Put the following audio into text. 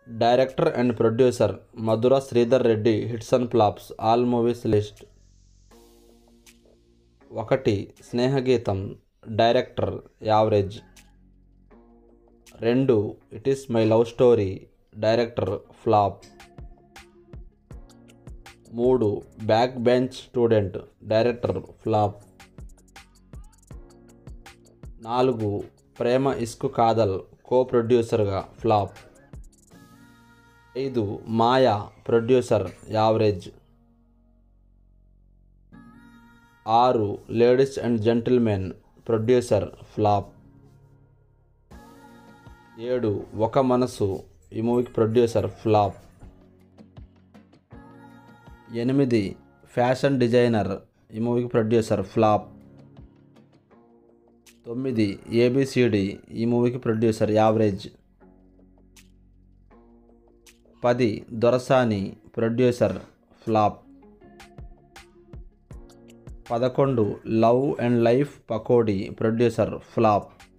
director and producer Madhura Sreedhar Reddy hits and flops all movies list ఒకటి Snehageetham director average రెండు it is my love story director flop మూడు back bench student director flop నాలుగు ప్రేమ ఇస్కు కాదల్ కో ప్రొడ్యూసర్గా flop ఐదు Maya producer average ఆరు ladies and gentlemen producer flop ఏడు ఒక మనసు ఈ మూవీకి ప్రొడ్యూసర్ ఫ్లాప్ ఎనిమిది ఫ్యాషన్ డిజైనర్ ఈ మూవీకి ప్రొడ్యూసర్ ఫ్లాప్ తొమ్మిది ఏబిసిడి ఈ మూవీకి ప్రొడ్యూసర్ యావరేజ్ పది దొరసాని ప్రొడ్యూసర్ ఫ్లాప్ పదకొండు love and life Pakodi producer flop